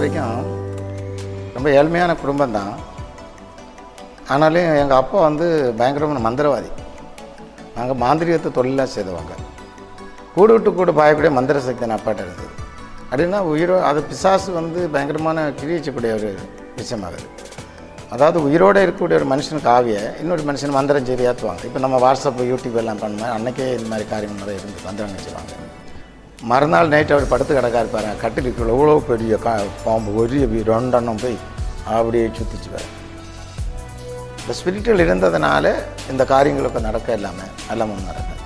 வரைக்கும் ரொம்ப ஏழ்மையான குடும்பம் தான் ஆனாலும் எங்கள் அப்பா வந்து பயங்கரமான மந்திரவாதி நாங்கள் மாந்திரிகத்தை தொழிலாக செய்தவங்க கூடு விட்டு கூடு பாயக்கூடிய மந்திர சக்தி என் அப்பாட்ட இருந்தது அப்படின்னா உயிரோ அது பிசாசு வந்து பயங்கரமான கிழிச்சக்கூடிய ஒரு விஷயமாகுது அதாவது உயிரோடு இருக்கக்கூடிய ஒரு மனுஷனுக்கு ஆவிய இன்னொரு மனுஷன் மந்திரம் செய்து ஏற்றுவாங்க இப்போ நம்ம வாட்ஸ்அப் யூடியூப் எல்லாம் பண்ணுவோம் அன்னைக்கே இந்த மாதிரி காரியங்கள் நிறைய இருந்து மந்திரம் செய்வாங்க மறுநாள் நைட் அவர் படுத்து கிடக்கா இருப்பாரு கட்டிலுக்குள்ள எவ்வளோ பெரிய கா பாம்பு ஒரு ரெண்டெண்ணம் போய் அப்படியே சுற்றிச்சுவார் இந்த ஸ்பிரிச்சுவல் இருந்ததுனால இந்த காரியங்களுக்கு நடக்க இல்லாமல் எல்லாம் நடக்கும்